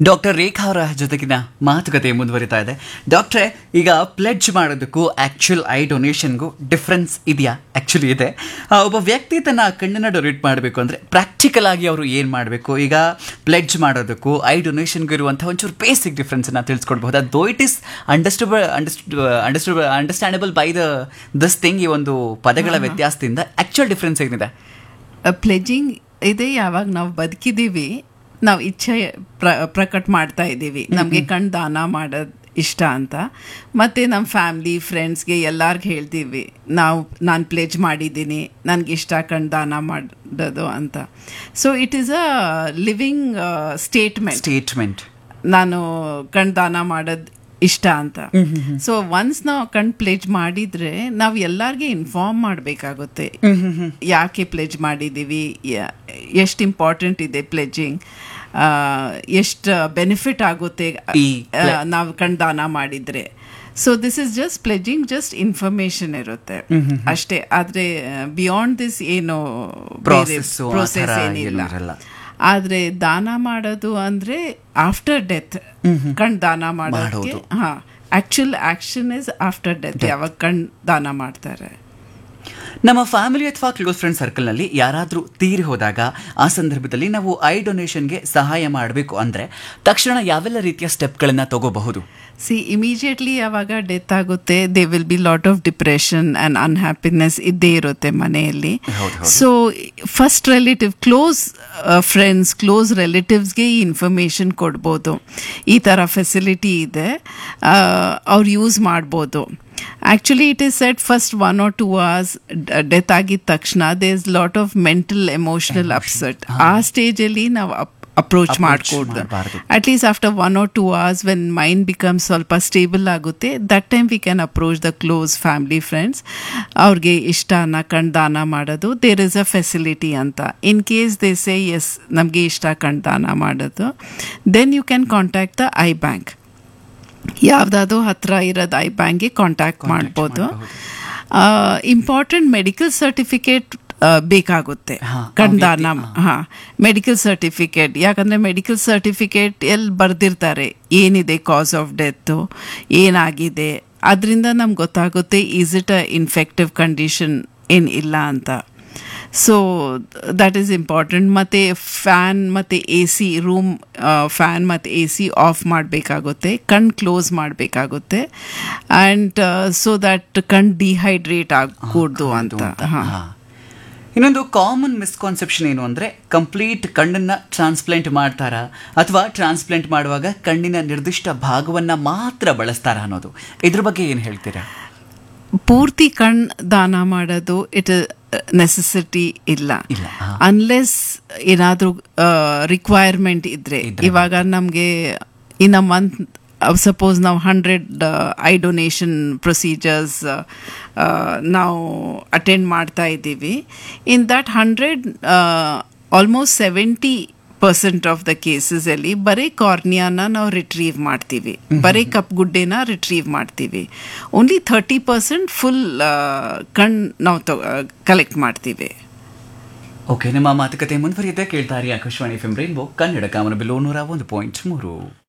Doctor ರೇಖಾ ಅವರ ಜೊತೆಗಿನ ಮಾತುಕತೆ ಮುಂದುವರಿತಾ ಇದೆ ಡಾಕ್ಟ್ರೆ ಈಗ ಪ್ಲೆಡ್ಜ್ ಮಾಡೋದಕ್ಕೂ ಆ್ಯಕ್ಚುಲ್ ಐ ಡೊನೇಷನ್ಗೂ ಡಿಫ್ರೆನ್ಸ್ ಇದೆಯಾ ಆ್ಯಕ್ಚುಲಿ ಇದೆ ಆ, ಒಬ್ಬ ವ್ಯಕ್ತಿ ತನ್ನ ಕಣ್ಣನ್ನು ಡೊನೇಟ್ ಮಾಡಬೇಕು ಅಂದರೆ ಪ್ರಾಕ್ಟಿಕಲ್ ಆಗಿ ಅವರು ಏನು ಮಾಡಬೇಕು ಈಗ ಪ್ಲೆಡ್ಜ್ ಮಾಡೋದಕ್ಕೂ ಐ ಡೊನೇಷನ್ಗೂ ಇರುವಂಥ ಒಂಚೂರು ಬೇಸಿಕ್ ಡಿಫ್ರೆನ್ಸನ್ನು ತಿಳಿಸ್ಕೊಡ್ಬಹುದು though it is understandable understandable understandable by the this thing ಈ ಒಂದು ಪದಗಳ ವ್ಯತ್ಯಾಸದಿಂದ ಆ್ಯಕ್ಚುಯಲ್ ಡಿಫ್ರೆನ್ಸ್ ಏನಿದೆ ಪ್ಲೆಜಿಂಗ್ ಇದೆ ಯಾವಾಗ ನಾವು ಬದುಕಿದ್ದೀವಿ ನಾವು ಇಚ್ಛೆ ಪ್ರ ಪ್ರಕಟ ಮಾಡ್ತಾ ಇದ್ದೀವಿ ನಮಗೆ ಕಣ್ ದಾನ ಮಾಡೋದು ಇಷ್ಟ ಅಂತ ಮತ್ತು ನಮ್ಮ ಫ್ಯಾಮ್ಲಿ ಫ್ರೆಂಡ್ಸ್ಗೆ ಎಲ್ಲಾರ್ಗೆ ಹೇಳ್ತೀವಿ ನಾವು ನಾನು ಪ್ಲೇಜ್ ಮಾಡಿದ್ದೀನಿ ನನಗೆ ಇಷ್ಟ ಕಣ್ ದಾನ ಮಾಡೋದು ಅಂತ so it is a living statement statement ನಾನು ಕಣ್ ದಾನ ಮಾಡೋದು ಇಷ್ಟ ಅಂತ ಸೊ ಒನ್ಸ್ ನಾವು ಕಣ್ ಪ್ಲೇಜ್ ಮಾಡಿದ್ರೆ ನಾವು ಎಲ್ಲಾರ್ಗೆ ಇನ್ಫಾರ್ಮ್ ಮಾಡಬೇಕಾಗುತ್ತೆ ಯಾಕೆ ಪ್ಲೇಜ್ ಮಾಡಿದ್ದೀವಿ ಎಷ್ಟು ಇಂಪಾರ್ಟೆಂಟ್ ಇದೆ ಪ್ಲೇಜಿಂಗ್ ಎಷ್ಟು ಬೆನಿಫಿಟ್ ಆಗುತ್ತೆ ಈ ಆ, ನಾವು ಕಣ್ ದಾನ ಮಾಡಿದ್ರೆ so this is just pledging just information ಇರುತ್ತೆ ಅಷ್ಟೇ ಆದ್ರೆ ಬಿಯಾಂಡ್ ದಿಸ್ ಏನು Process ಆ ಪ್ರೋಸೆಸ್ ಥರ ಏನಿಲ್ಲ ಏನೂ ಇರಲ್ಲ. ಆದ್ರೆ ದಾನ ಮಾಡೋದು ಅಂದ್ರೆ ಆಫ್ಟರ್ ಡೆತ್ ಕಣ್ ದಾನ ಮಾಡೋದಕ್ಕೆ ಮಾಡೋದು. ಹಾ actual action is after death ಯಾವಾಗ ಕಣ್ ದಾನ ಮಾಡ್ತಾರೆ ನಮ್ಮ ಫ್ಯಾಮಿಲಿ ಅಥವಾ ಕ್ಲೋಸ್ ಫ್ರೆಂಡ್ ಸರ್ಕಲ್ನಲ್ಲಿ ಯಾರಾದರೂ ತೀರಿ ಹೋದಾಗ ಆ ಸಂದರ್ಭದಲ್ಲಿ ನಾವು ಐ ಡೊನೇಷನ್ಗೆ ಸಹಾಯ ಮಾಡಬೇಕು ಅಂದರೆ ತಕ್ಷಣ ಯಾವೆಲ್ಲ ರೀತಿಯ ಸ್ಟೆಪ್ಗಳನ್ನು ತಗೋಬಹುದು ಸಿ ಇಮಿಡಿಯೇಟ್ಲಿ ಯಾವಾಗ ಡೆತ್ ಆಗುತ್ತೆ they will be lot of depression and unhappiness ಇದ್ದೇ ಇರುತ್ತೆ ಮನೆಯಲ್ಲಿ ಹೌದು, ಹೌದು. So first relative close friends close ರಿಲೇಟಿವ್ಸ್ಗೆ ಈ ಇನ್ಫಾರ್ಮೇಷನ್ ಕೊಡ್ಬೋದು ಈ ಥರ ಫೆಸಿಲಿಟಿ ಇದೆ ಅವ್ರು ಯೂಸ್ ಮಾಡ್ಬೋದು actually it is set first one or two hours death ಆಗಿದ ತಕ್ಷಣ they is lot of mental emotional upset ಆ ಸ್ಟೇಜಲ್ಲಿ ನಾವು ಅಪ್ರೋಚ್ Approach ಮಾಡ್ಕೊಡ್ದು ಮಾಡ್ಬಾರ್ದು. At least after one or two hours when mind becomes ಸ್ವಲ್ಪ ಸ್ಟೇಬಲ್ ಆಗುತ್ತೆ that time we can approach the close family friends ಅವ್ರಿಗೆ ಇಷ್ಟನ ಕಣ್ ದಾನ ಮಾಡೋದು ದೇರ್ ಇಸ್ ಅ ಫೆಸಿಲಿಟಿ ಅಂತ in case they say yes ನಮಗೆ ಇಷ್ಟ ಕಣ್ ದಾನ ಮಾಡೋದು then you can contact the eye bank ಯಾವುದಾದ್ರು ಹತ್ರ ಇರೋದು ಐ ಬ್ಯಾಂಕ್ಗೆ ಕಾಂಟ್ಯಾಕ್ಟ್ ಮಾಡ್ಬೋದು ಇಂಪಾರ್ಟೆಂಟ್ ಮೆಡಿಕಲ್ ಸರ್ಟಿಫಿಕೇಟ್ ಬೇಕಾಗುತ್ತೆ ಹಾ, ಕಣ್ದಾನ ಆ ವ್ಯಕ್ತಿ, ಹಾ ಮೆಡಿಕಲ್ ಸರ್ಟಿಫಿಕೇಟ್ ಯಾಕಂದ್ರೆ ಮೆಡಿಕಲ್ ಸರ್ಟಿಫಿಕೇಟ್ ಎಲ್ಲಿ ಬರ್ದಿರ್ತಾರೆ ಏನಿದೆ ಕಾಸ್ ಆಫ್ ಡೆತ್ತು ಏನಾಗಿದೆ ಅದರಿಂದ ನಮ್ಗೆ ಗೊತ್ತಾಗುತ್ತೆ is it a infective condition ಏನು ಇಲ್ಲ ಅಂತ ಸೊ ದಟ್ ಈಸ್ ಇಂಪಾರ್ಟೆಂಟ್ ಮತ್ತು ಫ್ಯಾನ್ ಮತ್ತು ಎ ಸಿ ರೂಮ್ ಫ್ಯಾನ್ ಮತ್ತು ಎ ಸಿ ಆಫ್ ಮಾಡಬೇಕಾಗುತ್ತೆ ಕಣ್ ಕ್ಲೋಸ್ ಮಾಡಬೇಕಾಗುತ್ತೆ ಆ್ಯಂಡ್ ಸೊ ದಟ್ ಕಣ್ ಡಿಹೈಡ್ರೇಟ್ ಆಗಕೂಡ್ದು ಅಂತ ಹಾಂ ಹಾ. ಇನ್ನೊಂದು ಕಾಮನ್ ಮಿಸ್ಕಾನ್ಸೆಪ್ಷನ್ ಏನು ಅಂದರೆ ಕಂಪ್ಲೀಟ್ ಕಣ್ಣನ್ನು ಟ್ರಾನ್ಸ್ಪ್ಲಾಂಟ್ ಮಾಡ್ತಾರಾ ಅಥವಾ ಟ್ರಾನ್ಸ್ಪ್ಲಾಂಟ್ ಮಾಡುವಾಗ ಕಣ್ಣಿನ ನಿರ್ದಿಷ್ಟ ಭಾಗವನ್ನು ಮಾತ್ರ ಬಳಸ್ತಾರ ಅನ್ನೋದು ಇದ್ರ ಬಗ್ಗೆ ಏನು ಹೇಳ್ತೀರಾ ಪೂರ್ತಿ ಕಣ್ ದಾನ ಮಾಡೋದು ಇಟ್ ನೆಸೆಸಿಟಿ ಇಲ್ಲ ಇಲ್ಲ, ಹಾ. ಅನ್ಲೆಸ್ ಏನಾದರೂ ರಿಕ್ವೈರ್ಮೆಂಟ್ ಇದ್ರೆ ಇದ್ರೆ ಇವಾಗ ನಮಗೆ ಇನ್ ಅ ಮಂತ್ ಸಪೋಸ್ ನಾವು ಹಂಡ್ರೆಡ್ ಐ ಡೊನೇಷನ್ ಪ್ರೊಸೀಜರ್ಸ್ ನಾವು ಅಟೆಂಡ್ ಮಾಡ್ತಾ ಇದ್ದೀವಿ in that hundred almost seventy percent of the ಕೇಸಸಲ್ಲಿ ಬರೀ ಕಾರ್ನಿಯಾನ ನಾವು ರಿಟ್ರೀವ್ ಮಾಡ್ತೀವಿ ಬರೀ ಕಪ್ಗುಡ್ಡೆನ ರಿಟ್ರೀವ್ ಮಾಡ್ತೀವಿ ಓನ್ಲಿ ಥರ್ಟಿ ಪರ್ಸೆಂಟ್ ಫುಲ್ ಕಣ್ ನಾವು ಕಲೆಕ್ಟ್ ಮಾಡ್ತೀವಿ ಓಕೆ ನಿಮ್ಮ ಮಾತುಕತೆ ಮುಂದುವರಿಯುತ್ತೆ ಕೇಳ್ತಾರೆ Akashvani F M rainbow Kannada ಕಾಮನ ಬಿಲೋ ನೂರ ಒಂದು ಪಾಯಿಂಟ್ ಮೂರು